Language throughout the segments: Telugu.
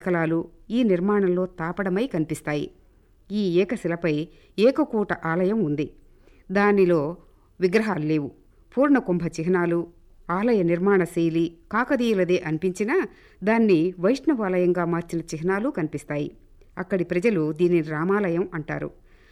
శకలాలు ఈ నిర్మాణంలో తాపడమై కనిపిస్తాయి ఈ ఏకశిలపై ఏకకూట ఆలయం ఉంది దానిలో విగ్రహాలు లేవు పూర్ణ కుంభ చిహ్నాలు ఆలయ నిర్మాణ శైలి కాకతీయులదే అనిపించినా దాన్ని వైష్ణవాలయంగా మార్చిన చిహ్నాలు కనిపిస్తాయి అక్కడి ప్రజలు దీనిని రామాలయం అంటారు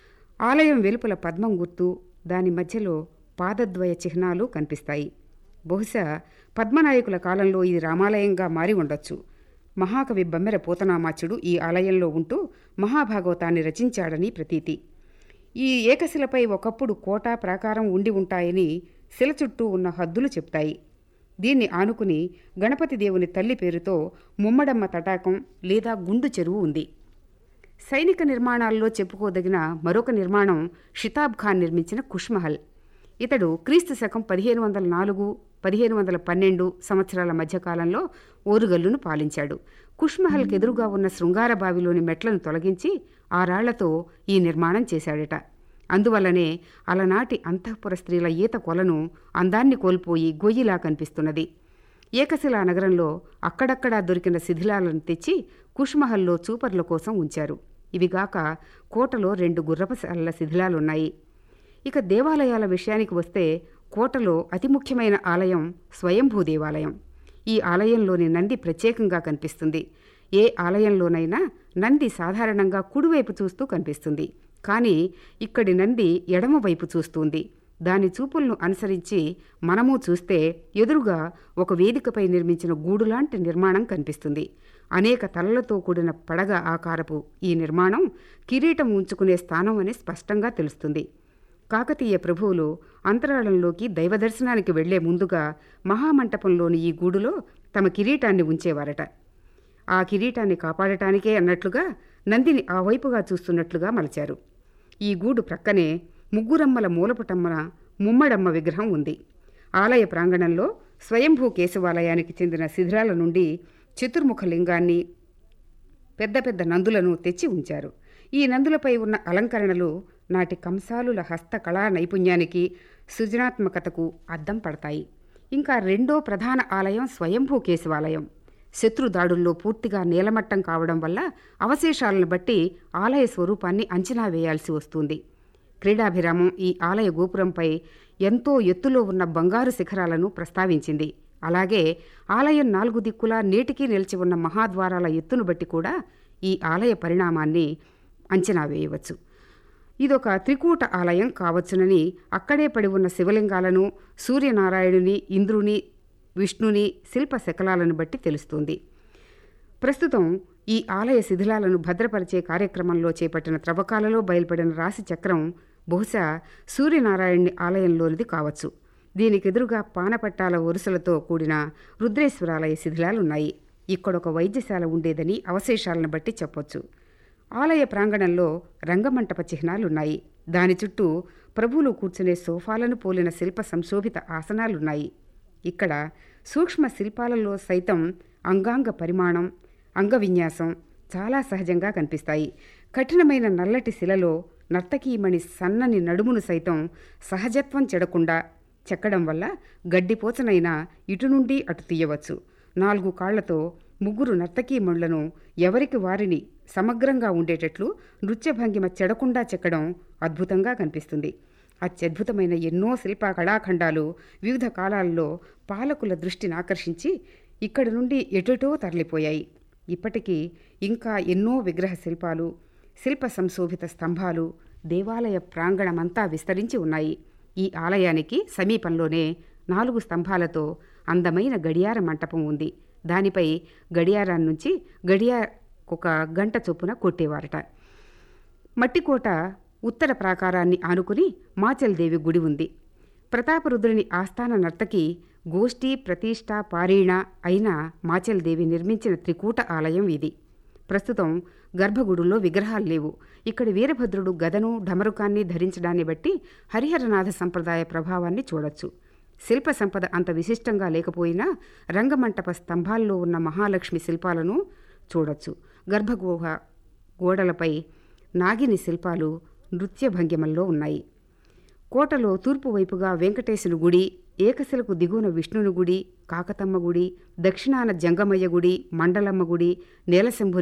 ఆలయం వెలుపల పద్మం గుర్తు దాని మధ్యలో పాదద్వయ చిహ్నాలు కనిపిస్తాయి బహుశా పద్మనాయకుల కాలంలో ఇది రామాలయంగా మారి ఉండొచ్చు మహాకవి బమ్మెర పోతనామాచుడు ఈ ఆలయంలో ఉంటూ మహాభాగవతాన్ని రచించాడని ప్రతీతి ఈ ఏకశిలపై ఒకప్పుడు కోట ప్రాకారం ఉండి ఉంటాయని శిల చుట్టూ ఉన్న హద్దులు చెప్తాయి దీన్ని ఆనుకుని గణపతి దేవుని తల్లి పేరుతో ముమ్మడమ్మ తటాకం లేదా గుండు చెరువు ఉంది సైనిక నిర్మాణాల్లో చెప్పుకోదగిన మరొక నిర్మాణం షితాబ్ ఖాన్ నిర్మించిన కుష్మహల్ ఇతడు క్రీస్తు శకం పదిహేను వందల నాలుగు పదిహేను వందల పన్నెండు సంవత్సరాల మధ్యకాలంలో ఓరుగల్లును పాలించాడు కుష్మహల్కి ఎదురుగా ఉన్న శృంగార బావిలోని మెట్లను తొలగించి ఆ రాళ్లతో ఈ నిర్మాణం చేశాడట అందువల్లనే అలనాటి అంతఃపుర స్త్రీల ఈత కొలను అందాన్ని కోల్పోయి గొయ్యిలా కనిపిస్తున్నది ఏకశిలా నగరంలో అక్కడక్కడా దొరికిన శిథిలాలను తెచ్చి కుష్మహల్లో చూపర్ల కోసం ఉంచారు ఇవిగాక కోటలో రెండు గుర్రపశాలల శిథిలాలున్నాయి ఇక దేవాలయాల విషయానికి వస్తే కోటలో అతి ముఖ్యమైన ఆలయం స్వయంభూ దేవాలయం ఈ ఆలయంలోని నంది ప్రత్యేకంగా కనిపిస్తుంది ఏ ఆలయంలోనైనా నంది సాధారణంగా కుడివైపు చూస్తూ కనిపిస్తుంది కానీ ఇక్కడి నంది ఎడమవైపు చూస్తుంది దాని చూపులను అనుసరించి మనము చూస్తే ఎదురుగా ఒక వేదికపై నిర్మించిన గూడులాంటి నిర్మాణం కనిపిస్తుంది అనేక తలలతో కూడిన పడగ ఆకారపు ఈ నిర్మాణం కిరీటం ఉంచుకునే స్థానం అని స్పష్టంగా తెలుస్తుంది కాకతీయ ప్రభువులు అంతరాళంలోకి దైవదర్శనానికి వెళ్లే ముందుగా మహామంటపంలోని ఈ గూడులో తమ కిరీటాన్ని ఉంచేవారట ఆ కిరీటాన్ని కాపాడటానికే అన్నట్లుగా నందిని ఆ వైపుగా చూస్తున్నట్లుగా మలచారు ఈ గూడు ప్రక్కనే ముగ్గురమ్మల మూలపుటమ్మన ముమ్మడమ్మ విగ్రహం ఉంది ఆలయ ప్రాంగణంలో స్వయంభూ కేశవాలయానికి చెందిన శిథిరాల నుండి చతుర్ముఖ లింగాన్ని పెద్ద పెద్ద నందులను తెచ్చి ఉంచారు ఈ నందులపై ఉన్న అలంకరణలు నాటి కంసాలుల హస్తకళా నైపుణ్యానికి సృజనాత్మకతకు అద్దం పడతాయి ఇంకా రెండో ప్రధాన ఆలయం స్వయంభూ కేశవాలయం శత్రుదాడుల్లో పూర్తిగా నేలమట్టం కావడం వల్ల అవశేషాలను బట్టి ఆలయ స్వరూపాన్ని అంచనా వేయాల్సి వస్తుంది క్రీడాభిరామం ఈ ఆలయ గోపురంపై ఎంతో ఎత్తులో ఉన్న బంగారు శిఖరాలను ప్రస్తావించింది అలాగే ఆలయం నాలుగు దిక్కులా నేటికీ నిలిచి ఉన్న మహాద్వారాల ఎత్తును బట్టి కూడా ఈ ఆలయ పరిణామాన్ని అంచనా వేయవచ్చు ఇదొక త్రికూట ఆలయం కావచ్చునని అక్కడే పడి ఉన్న శివలింగాలను సూర్యనారాయణుని ఇంద్రుని విష్ణుని శిల్ప శకలాలను బట్టి తెలుస్తుంది ప్రస్తుతం ఈ ఆలయ శిథిలాలను భద్రపరిచే కార్యక్రమంలో చేపట్టిన త్రవ్వకాలలో బయలుపడిన రాశి చక్రం బహుశా సూర్యనారాయణుని ఆలయంలోనిది కావచ్చు దీనికెదురుగా పానపట్టాల వరుసలతో కూడిన రుద్రేశ్వరాలయ శిథిలాలున్నాయి ఇక్కడొక వైద్యశాల ఉండేదని అవశేషాలను బట్టి చెప్పొచ్చు ఆలయ ప్రాంగణంలో రంగమంటప చిహ్నాలున్నాయి దాని చుట్టూ ప్రభువులు కూర్చునే సోఫాలను పోలిన శిల్ప సంశోభిత ఆసనాలున్నాయి ఇక్కడ సూక్ష్మ శిల్పాలలో సైతం అంగాంగ పరిమాణం అంగవిన్యాసం చాలా సహజంగా కనిపిస్తాయి కఠినమైన నల్లటి శిలలో నర్తకీమణి సన్నని నడుమును సైతం సహజత్వం చెడకుండా చెక్కడం వల్ల గడ్డిపోచనైనా ఇటు నుండి అటు తీయవచ్చు నాలుగు కాళ్లతో ముగ్గురు నర్తకీమణులను ఎవరికి వారిని సమగ్రంగా ఉండేటట్లు నృత్య భంగిమ చెడకుండా చెక్కడం అద్భుతంగా కనిపిస్తుంది అత్యద్భుతమైన ఎన్నో శిల్ప కళాఖండాలు వివిధ కాలాల్లో పాలకుల దృష్టిని ఆకర్షించి ఇక్కడి నుండి ఎటెటో తరలిపోయాయి ఇప్పటికీ ఇంకా ఎన్నో విగ్రహ శిల్పాలు శిల్ప సంశోభిత స్తంభాలు దేవాలయ ప్రాంగణమంతా విస్తరించి ఉన్నాయి ఈ ఆలయానికి సమీపంలోనే నాలుగు స్తంభాలతో అందమైన గడియార మంటపం ఉంది దానిపై గడియారాన్నుంచి గడియార ఒక గంట చొప్పున కొట్టేవారట మట్టికోట ఉత్తర ప్రాకారాన్ని ఆనుకుని మాచల్దేవి గుడి ఉంది ప్రతాపరుద్రుని ఆస్థాన నర్తకి గోష్ఠి ప్రతిష్ట పారీణ అయిన మాచల్దేవి నిర్మించిన త్రికూట ఆలయం ఇది ప్రస్తుతం గర్భగుడుల్లో విగ్రహాలు లేవు ఇక్కడి వీరభద్రుడు గదను ఢమరుకాన్ని ధరించడాన్ని బట్టి హరిహరనాథ సంప్రదాయ ప్రభావాన్ని చూడొచ్చు శిల్ప సంపద అంత విశిష్టంగా లేకపోయినా రంగమంటప స్తంభాల్లో ఉన్న మహాలక్ష్మి శిల్పాలను చూడొచ్చు గర్భగుహ గోడలపై నాగిని శిల్పాలు నృత్య భంగిమల్లో ఉన్నాయి కోటలో తూర్పు వైపుగా వెంకటేశుని గుడి ఏకశిలకు దిగువన విష్ణుని గుడి కాకతమ్మ గుడి దక్షిణాన జంగమయ్య గుడి మండలమ్మ గుడి నేలశంభుని